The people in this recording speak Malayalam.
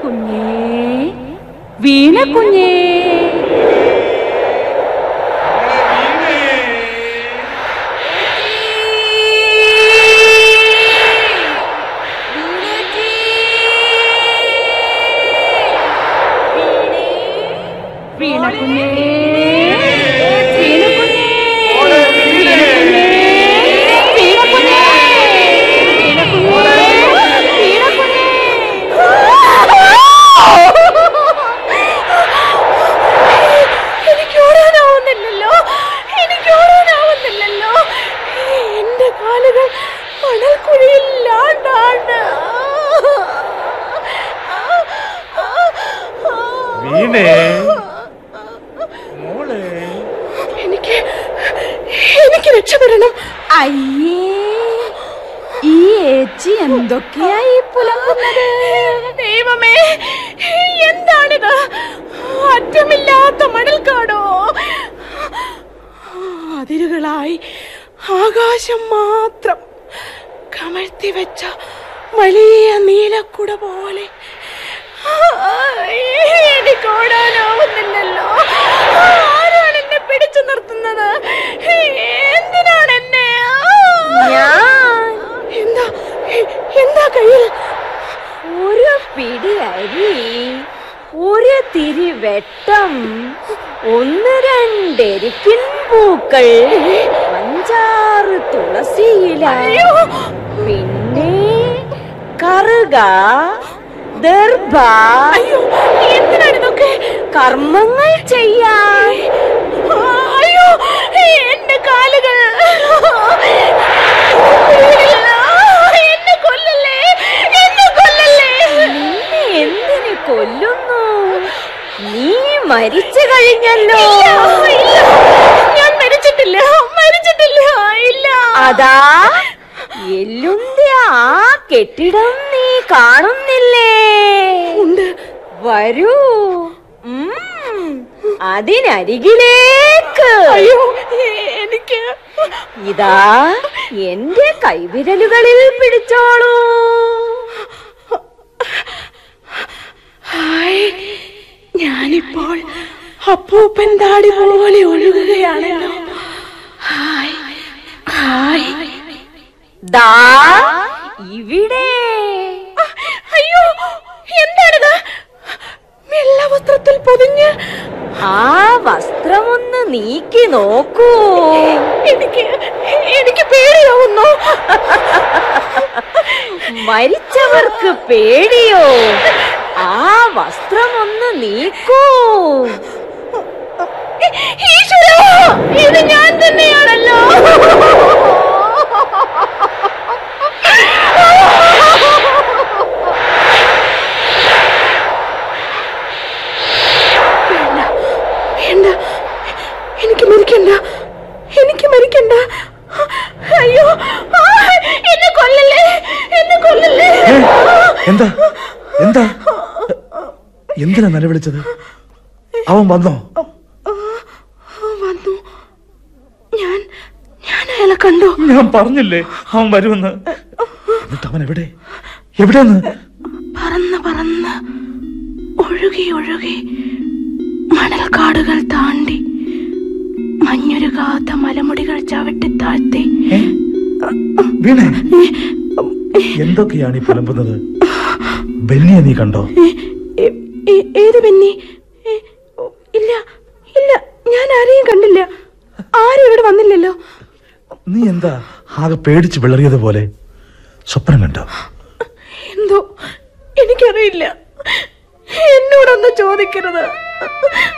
കുഞ്ഞേ വീണ കുഞ്ഞേ വീണ കുഞ്ഞേ വീണ കുഞ്ഞേ വീണ കുഞ്ഞേ വീണ കുഞ്ഞേ വീണ കുഞ്ഞേ വീണ കുഞ്ഞേ എനിക്ക് ഓടാനാവുന്നില്ലല്ലോ എനിക്ക് ഓടാനാവുന്നില്ലല്ലോ എന്റെ കാലുകൾ മണൽക്കുഴിയില്ലാണ്ടാണ് വീണേ മോളെ എനിക്ക് എനിക്ക് രക്ഷപ്പെടണം അയ്യേ ഈ ഏച്ചി എന്തൊക്കെയായി പുലമ്പുന്നത് ദൈവമേ എന്താണിത് അറ്റമില്ലാത്ത മണൽക്കാടോ അതിരുകളായി ആകാശം മാത്രം കമഴ്ത്തി വെച്ച വലിയ നീലക്കുട പോലെ എനിക്ക് ഓടാനാവുന്നില്ലല്ലോ ആരാണ് എന്നെ പിടിച്ചു നിർത്തുന്നത് എന്തിനാണ് എന്നെ ഞാൻ എന്താ എന്താ കയ്യിൽ ഒരു പിടി അരി ഒരു തിരി വെട്ടം ഒന്ന് രണ്ടെരിക്കിൻ പൂക്കൾ അഞ്ചാറ് തുളസിയില പിന്നെ കറുക ദർഭ അയ്യോ എന്തിനാണ് ഇതൊക്കെ കർമ്മങ്ങൾ ചെയ്യാൻ അയ്യോ എന്റെ കാലുകൾ എന്നെ കൊല്ലല്ലേ എന്നെ കൊല്ലല്ലേ നിന്നെ എന്തിന് കൊല്ലുന്നു നീ മരിച്ചു കഴിഞ്ഞല്ലോ ഇല്ല, ഞാൻ മരിച്ചിട്ടില്ല മരിച്ചിട്ടില്ല ഇല്ല അതാ എല്ലുന്തി ആ കെട്ടിടം നീ കാണുന്നില്ലേ ഉണ്ട് വരൂ ഉം, അതിനരികിലേക്ക് അയ്യോ എ- എനിക്ക് ഇതാ എന്റെ കൈവിരലുകളിൽ പിടിച്ചോളൂ ഹായ് ഞാനിപ്പോൾ അപ്പൂപ്പൻ താടി പോലെ ഒഴുകുകയാണല്ലോ ഹായ് ഹായ് ദാ ഇവിടെ അയ്യോ എന്താണിത് വെള്ള വസ്ത്രത്തിൽ പൊതിഞ്ഞ് ആ വസ്ത്രമൊന്ന് നീക്കി നോക്കൂ എനിക്ക് എനിക്ക് പേടിയാവുന്നു മരിച്ചവർക്ക് പേടിയോ ആ വസ്ത്രമൊന്ന് നീക്കൂ ഈശ്വരാ ഇത് ഞാൻ തന്നെയാണല്ലോ വേണ്ട, വേണ്ട എനിക്ക് മരിക്കണ്ട എനിക്ക് മരിക്കണ്ട അയ്യോ ആ, എന്നെ കൊല്ലല്ലേ എന്നെ കൊല്ലല്ലേ ഏ, എന്താ എന്താ എന്തിനാ നിലവിളിച്ചത് അവൻ വന്നോ വന്നു ഞാൻ ഞാൻ അയാളെ കണ്ടു ഞാൻ പറഞ്ഞില്ലേ അവൻ വരുമെന്ന് എന്നിട്ട് അവൻ എവിടെ എവിടെന്ന് പറന്ന് പറന്ന് ഒഴുകി ഒഴുകി മണൽക്കാടുകൾ താണ്ടി മഞ്ഞുരുകാത്ത മലമുടികൾ ചവിട്ടി താഴ്ത്തി ഏ? വീണേ എന്തൊക്കെയാണ് ഈ പുലമ്പുന്നത് ബെന്നിയെ നീ കണ്ടോ ഏ- ഏ- ഏത് പെന്നി ഏ, ഓ, ഇല്ല ഇല്ല ഞാൻ ആരെയും കണ്ടില്ല ആരും ഇവിടെ വന്നില്ലല്ലോ നീ എന്താ ആകെ പേടിച്ച് വിളറിയത് പോലെ സ്വപ്നം കണ്ടോ എന്തോ എനിക്കറിയില്ല എന്നോടൊന്ന് ചോദിക്കരുത്